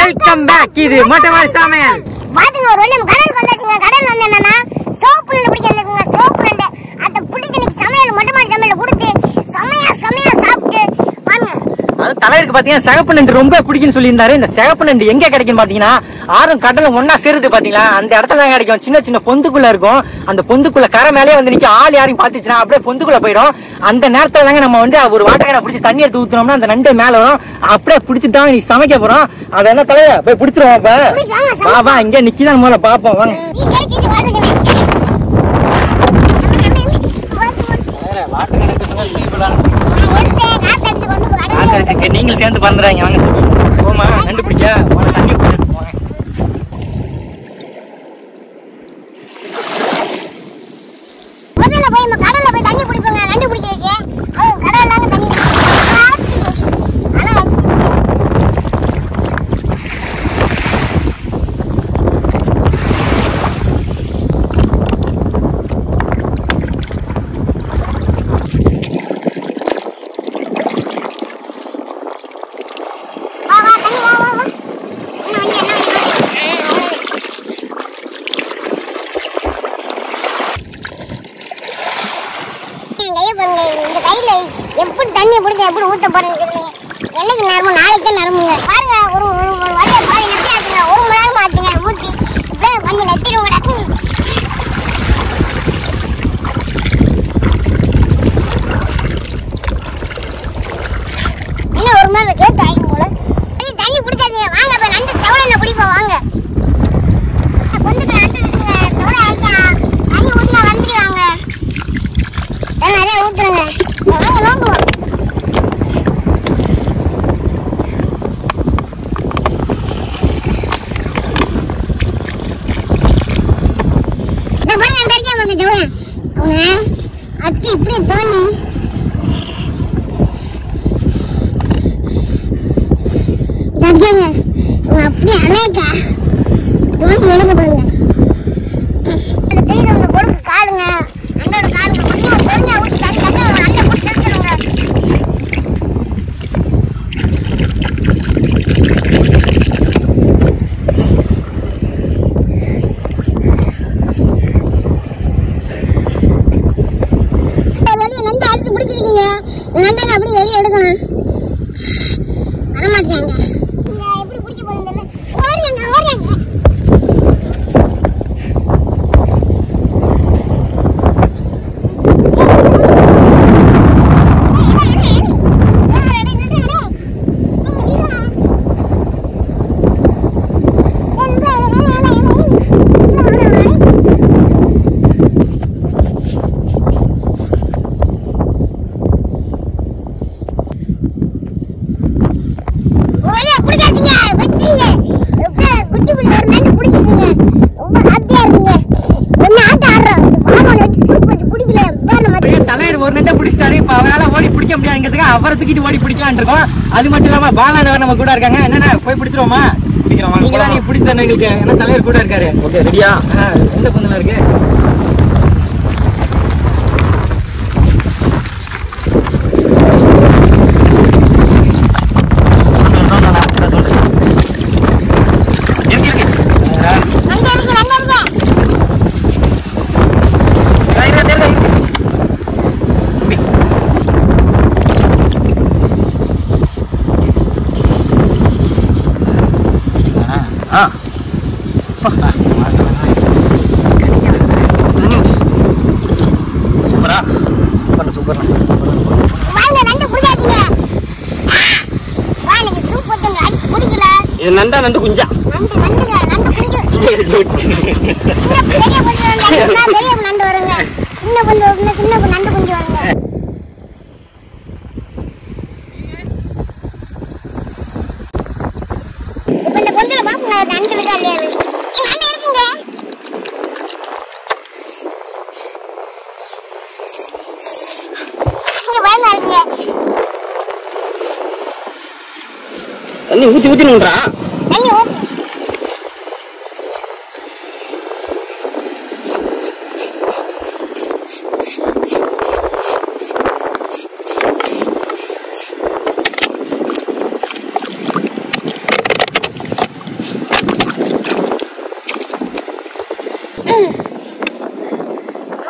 Welcome back இது மொட்டை மாடி சமையல் பாத்துங்க ஒரு வெள்ளம் கடலுக்கு வந்தாச்சுங்க கடல் வந்து என்னன்னா சோப்பு நண்டு பிடிக்க வந்துக்குங்க சோப்பு நண்டு அதை பிடிச்சி இன்னைக்கு சமையல் மொட்டை மாடி சமையல் கொடுத்து செமையா செமையா சாப்பிட்டு பாருங்க அது தலைவருக்கு பாத்தீங்கன்னா சிகப்பு நண்டு ரொம்ப பிடிக்கும்னு சொல்லியிருந்தாரு இந்த சிகப்பு நண்டு எங்க கிடைக்கும் பாத்தீங்கன்னா ஆறும் கடலும் ஒண்ணா சேருது பாத்தீங்களா அந்த இடத்துல தான் கிடைக்கும் சின்ன சின்ன பொந்துக்குள்ள இருக்கும் அந்த பொந்துக்குள்ள கரை மேலே வந்து நிக்கும் ஆள் யாரையும் பாத்துச்சுன்னா அப்படியே பொந்துக்குள்ள போயிடும் அந்த நேரத்துல தாங்க நம்ம வந்து ஒரு வாட்டக்கான பிடிச்சி தண்ணி எடுத்து ஊத்துனோம்னா அந்த நண்டு மேல வரும் அப்படியே பிடிச்சிட்டு தான் நீ சமைக்க போறோம் அதை என்ன தலைவர் போய் பிடிச்சிருவோம் அப்ப பிடிச்சு வாங்க, வா வா இங்க நிக்கிதான் முதல்ல பாப்போம் வாங்க நீ கிடைச்சிட்டு வாடுங்க நீங்களும் சேர்ந்து பறந்துறாங்க வாங்க போமா நண்டு பிடிக்க போன தண்ணி பிடிச்சிட்டு போங்க முதல்ல போய் நம்ம கடல்ல போய் தண்ணி பிடிப்போங்க நண்டு பிடிக்கிறதுக்கு அது கடல்லாங்க தண்ணி ஆனா வா வா தண்ணி வா வா வா என்ன வண்டி என்ன வண்டி என் கையை பாருங்க இந்த கையில எப்படி தண்ணியை பிடிச்சி எப்படி ஊத்த போறேன்னு தெரியல என்னைக்கு நேரமும் நாளைக்கே நேரமுங்க பாருங்க ஒரு ஒரு ஒரு வலையை பாதி நப்பி ஆச்சுங்க ஒரு மணி நேரம் ஆச்சுங்க ஊத்தி இப்படியே கொஞ்சம் நப்பிடுவோம் இன்னும் ஒரு மணி நேரம் கேட்டு ஆயிடும் போல ஐயோ, தண்ணி பிடிச்சாச்சுங்க வாங்க அப்ப நண்டு தவளை என்ன பிடிப்போம் வாங்க பொந்துக்குள்ள நண்டு இருக்குங்க தவளை ஆயிடுச்சா தண்ணி ஊத்தினா வந்துடுவாங்க நிறைய ஊத்துருங்க வாங்க நோண்டுவோம் இந்த பாருங்க அந்த அடிக்காம அந்த தவளை அவங்க அத்தி இப்படி தோணி தடிக்காங்க அவங்க அப்படியே அழகா தோணி எடுக்க பாருங்க அந்த தெரியுறவங்க பொறுப்பு காடுங்க அண்டோட காடுங்க கொஞ்சம் பொறுமையா ஊற்றி தண்ணி தண்ணி அண்டை பிடிச்சி எடுத்துருங்க ஒரு வழியை நண்டு அடிச்சு பிடிச்சிருக்கீங்க நண்டை அப்படியே வெளியே எடுக்கணும் வரமாட்டேங்க எப்படி பிடிக்க போறீங்க ஓடியாங்க ஓடியாங்க ஒரே பிடிக்காதீங்க வெட்டீங்க எப்படியே குட்டி புள்ளி ஒரு நண்டு பிடிச்சிருக்கீங்க ரொம்ப ஹாப்பியா இருக்குங்க ஒன்னு ஆட்ட ஆடுறோம் பாலோட வச்சு சூப் வச்சு பிடிக்கல வேற மாதிரி அப்படியே தலைவர் ஒரு நண்டை பிடிச்சிட்டாரு இப்ப அவரால ஓடி பிடிக்க முடியாதுங்கிறதுக்கு அவரை தூக்கிட்டு ஓடி பிடிக்கலாம்னு இருக்கோம் அது மட்டும் இல்லாம பாலாண்டவர் நம்ம கூட இருக்காங்க என்னென்ன போய் பிடிச்சிருவோமா நீங்க தான் நீங்க பிடிச்சி தரணும் எங்களுக்கு ஏன்னா தலைவர் கூட இருக்காரு ஓகே ரெடியா ஆ, எந்த பொந்துல இருக்கு நண்டு இருக்கு நண்டு இருக்கு ஆ சூப்பரா சூப்பர் சூப்பர் வாங்க நண்டு பிடிக்காதீங்க வா நீங்க சூப் வச்சுங்க அடிச்சு குடிக்கல இது நண்டா நண்டு குஞ்சா நண்டு நண்டுங்க நண்டு குஞ்சு சின்ன பெரிய குஞ்சு வந்து பெரிய நண்டு வருங்க சின்ன குஞ்சு வந்து சின்ன நண்டு குஞ்சு வருங்க இப்ப இந்த பொந்துல பாப்புங்க நண்டு இருக்கா இல்லையான்னு ஏய், நண்டு இருக்குங்க ஐயோ, பயமா இருக்குங்க தண்ணி ஊத்தி ஊத்தி நன்றா தண்ணி ஊத்து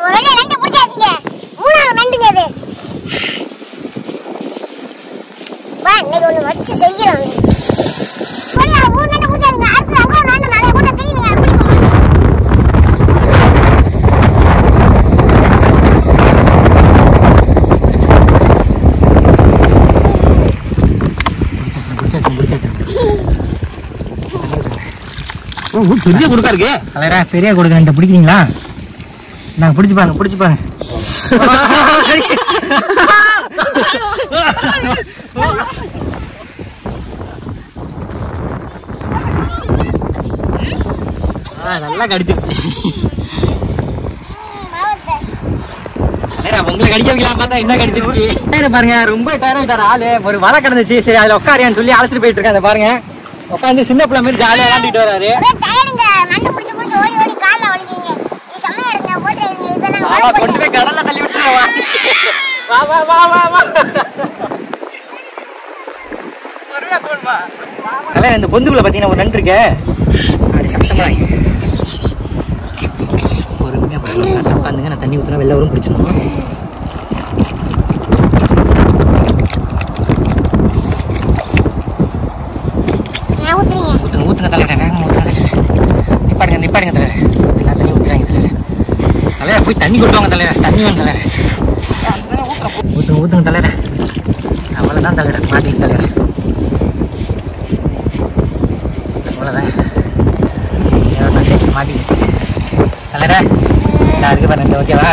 ஒரு வழியா நண்டு பிடிச்சாச்சுங்க மூணாவது நண்டுங்க அது வா இன்னைக்கு ஒண்ணு வச்சு செஞ்சிடும் வழியா மூணு நண்டு பிடிச்சாச்சுங்க அடுத்து அங்க ஒரு நண்டு நிறைய கூட தெரியுதுங்க அப்படி பிடிச்சாச்சு பிடிச்சாச்சு பெரிய கொடுக்கா இருக்கு தலைவரா பெரிய கொடுக்குறேன் பிடிக்கிறீங்களா நாங்க பிடிச்சு பாருங்க பிடிச்சு பாருங்க ஆ, நல்லா கடிச்சிருச்சு பாவத்தை தலைவரா, உங்களை கடிக்க வைக்கலாம் பார்த்தா என்ன கடிச்சிருச்சு தலைவரா, பாருங்க ரொம்ப டயர் ஆயிட்டாரு ஆளு ஒரு வலை கிடந்துச்சு சரி அதுல உட்காரியான்னு சொல்லி அழைச்சிட்டு போயிட்டு இருக்கேன் அதை பாருங்க உட்காந்து சின்ன பிள்ளை மாதிரி ஜாலியா விளையாண்டுட்டு வராரு ஒரே டயருங்க நண்டு பிடிச்சு பிடிச்சு ஓடி ஓடி கால்ல வலிக்குங்க இது செம்மையா இருங்க போட்டுருங்க இப்போ நாங்க வா, வா, வலை கொண்டு போட்டு போய் கடல்ல தள்ளி விட்டுருங்க வா வா வா வா வா வா பொறுமையா போடுமா கல்யாணம் இந்த பொந்துக்குள்ள பாத்தீங்கன்னா ஒரு நண்டு இருக்கு அப்படி சத்தமா பொறுமையா போடுங்க உட்காந்துங்க நான் தண்ணி ஊத்துனா வெளில வரும் பிடிச்சிடணும் நான் ஊத்துறீங்க ஊத்துங்க ஊத்துங்க தலைவரே வேகமா ஊத்துங்க தலைவரே நிப்பாடுங்க நிப்பாடுங்க தலைவரே எல்லா தண்ணி ஊத்துறாங்க தலைவரே தலைவரே போய் தண்ணி கொட்டுவாங்க தலைவரே தண்ணி வேணும் தலைவரே ஊத்துங்க ஊத்துங்க தலைவரே அவ்வளோதான் தலைவரே மாட்டிச்சு தலைவரே அவ்வளோதான் ஏதோ தண்ணி மாட்டிக்கிச்சு தலைவரே நான் இருக்கு பாருங்க ஓகேவா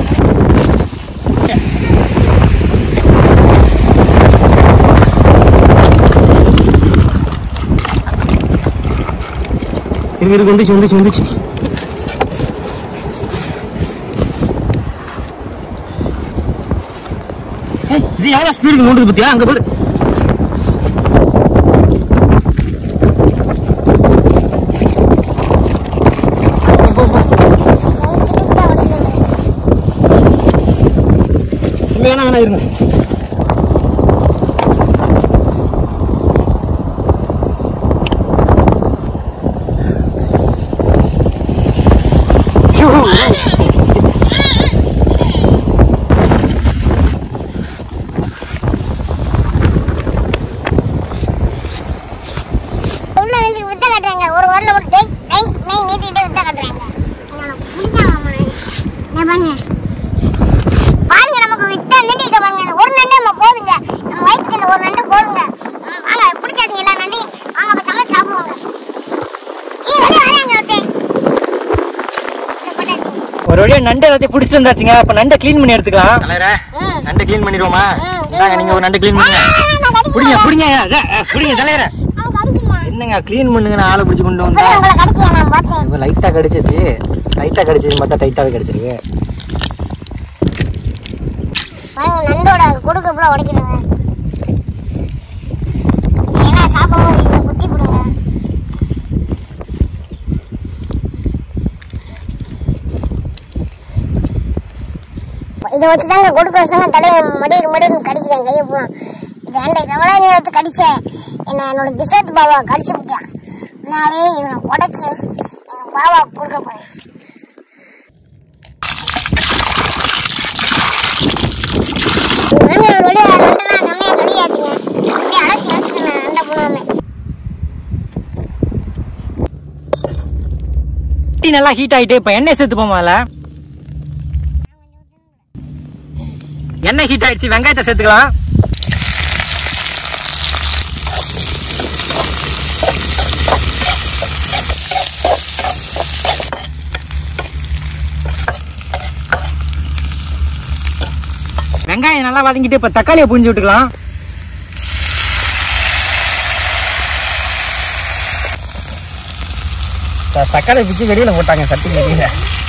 இருக்கு இருக்கு வந்துச்சு வந்துச்சு வந்துச்சு ஏய், இது எவ்வளவு ஸ்பீடுக்கு நோண்டுது பத்தியா அங்க பாரு சூப்பரா ஓடுதுங்க இங்க வேணா வேணா இருங்க உள்ள நின்று வித்த காட்டுறாங்க ஒரு வரல மட்டும் டேய் டேய் நை நீட்டிட்டு வித்த காட்டுறாங்க இவனை புடிச்சாங்க பாருங்க பாருங்க நமக்கு வித்த நீட்டிட்டு பாருங்க இந்த ஒரு நண்டு நம்ம போதுங்க நம்ம வயிற்றுக்கு இந்த ஒரு நண்டு போதுங்க ம், வாங்க பிடிச்சாச்சுங்க எல்லா நண்டையும் வாங்க அப்ப சமைச்சு சாப்பிடுவாங்க நீ வெளியே வராங்க ஒருத்தன் இந்த போட்டாச்சு. ஒரு வழியா நண்டு எல்லாத்தையும் பிடிச்சிட்டு வந்தாச்சுங்க அப்ப நண்டை க்ளீன் பண்ணி எடுத்துக்கலாம் தலைவரே ம். நண்டை க்ளீன் பண்ணிடுவோமா ம், இந்தாங்க நீங்க ஒரு நண்டு க்ளீன் பண்ணுங்க ஆ, நான் கடிக்கிறேன். புடிங்க புடிங்க அதான், அஹ், புடிங்க தலைவரே நான் கடிக்கிறேன். என்னங்க க்ளீன் பண்ணுங்க நான் ஆளை பிடிச்சி கொண்டு வந்தேன் இப்பதான் உங்களை கடிச்சேன் நான் பார்த்தேன் இப்போ லைட்டாக கடிச்சிச்சு லைட்டாக கடிச்சது பார்த்தா டைட்டாகவே கடிச்சிருக்கு பாருங்க நண்டோட கொடுக்க பூரா உடைச்சிடுங்க ஏன்னா சாப்பிடும்போது இதை குத்தி போடுங்க இதை வச்சு தாங்க கொடுக்க வச்சாங்க தலையை மடியில் மடியில் கடிக்கிறேன் கையை பூரா இது ரெண்டை செவடானியை வச்சு கடிச்சேன் என்ன என்னோட பிசாத்து பாபா கடிச்சு விட்டான் அதனாலே இவனை உடைச்சு எங்க பாபா கொடுக்க போறேன் வாங்க ஒரு வழியா ரெண்டெல்லாம் செம்மையா கழியாச்சுங்க அப்படியே அலசி அலசிக்கணும் ரெண்டை பூராமே டீ நல்லா ஹீட் ஆயிட்டு இப்போ எண்ணெய் சேர்த்து போமால எண்ணெய் ஹீட் ஆயிடுச்சு வெங்காயத்தை சேர்த்துக்கலாம் வெங்காயம் நல்லா வதங்கிட்டு இப்போ தக்காளியை புரிஞ்சு விட்டுக்கலாம் த- தக்காளி பிச்சு வெளியில போட்டாங்க சட்டி வெளியில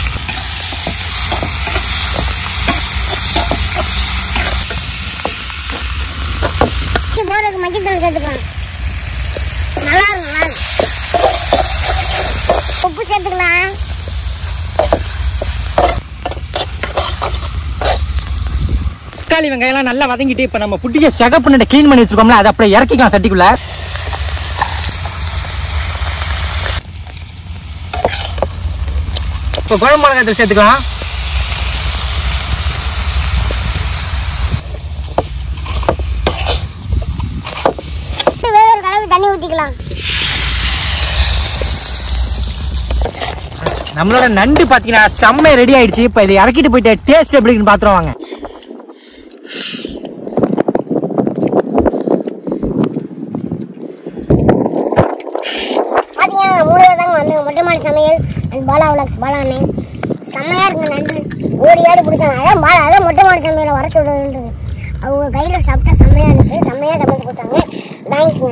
இஞ்சி போடுறதுக்கு மஞ்சள் தூள் சேர்த்துக்கலாம் நல்லா இருக்கும் நல்லா இருக்கும். உப்பு சேர்த்துக்கலாம் தக்காளி வெங்காயம் எல்லாம் நல்லா வதங்கிட்டு இப்ப நம்ம புட்டிய சகப்பு நட்டை க்ளீன் பண்ணி வச்சிருக்கோம்ல அதை அப்படியே இறக்கிக்கலாம் சட்டிக்குள்ள இப்போ குழம்பு மிளகாய் தூள் சேர்த்துக்கலாம் நம்மளோட நண்டு பாத்தீங்கன்னா செம்ம ரெடி ஆயிடுச்சு இப்ப இதை இறக்கிட்டு போயிட்டு டேஸ்ட் எப்படி இருக்குன்னு பாத்துருவாங்க பார்த்தீங்கன்னா மூணு பேர் தாங்க வந்தாங்க மொட்டை மாடி சமையல் அண்ட் பாலா விளாக்ஸ் பாலா அண்ணன் செம்மையா இருக்கு நண்டு ஓடி ஆடி பிடிச்சாங்க அதான் பாலா அதான் மொட்டை மாடி சமையலை வர சொல்றதுன்றது அவங்க கையில் சாப்பிட்டா செம்மையா இருந்துச்சு செம்மையா சமைச்சு கொடுத்தாங்க தேங்க்ஸ்ங்க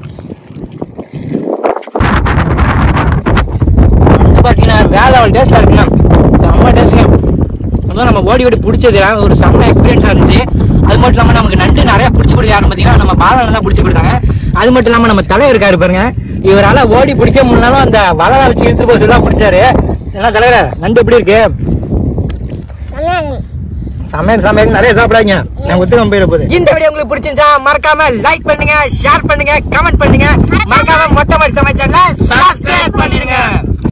நண்டு பாத்தீங்கன்னா வேற லெவல் டேஸ்ட்ல இருக்குண்ணா செம்ம டேஸ்ட்ல அதுவும் நம்ம ஓடி ஓடி பிடிச்சது ஒரு செம்ம எக்ஸ்பீரியன்ஸா இருந்துச்சு அது மட்டும் இல்லாம நமக்கு நண்டு நிறைய பிடிச்சி கொடுத்து யாரும் பாத்தீங்கன்னா நம்ம பாலனை தான் பிடிச்சி கொடுத்தாங்க அது மட்டும் இல்லாம நம்ம தலைவர் இருக்காரு பாருங்க இவரால ஓடி பிடிக்க முடியலாலும் அந்த வலை வச்சு இழுத்து போய் சொல்லி பிடிச்சாரு என்ன தலைவர் நண்டு எப்படி இருக்கு செம்மையா இருக்கு சமையல் சமையல் நிறைய சாப்பிடாங்க நான் ஒத்துக்க போயிட போகுது இந்த வீடியோ உங்களுக்கு பிடிச்சிருந்தா மறக்காம லைக் பண்ணுங்க ஷேர் பண்ணுங்க கமெண்ட் பண்ணுங்க மறக்காம மொட்டை மாதிரி சமைச்சல சப்ஸ்கிரைப் பண்ணிடுங்க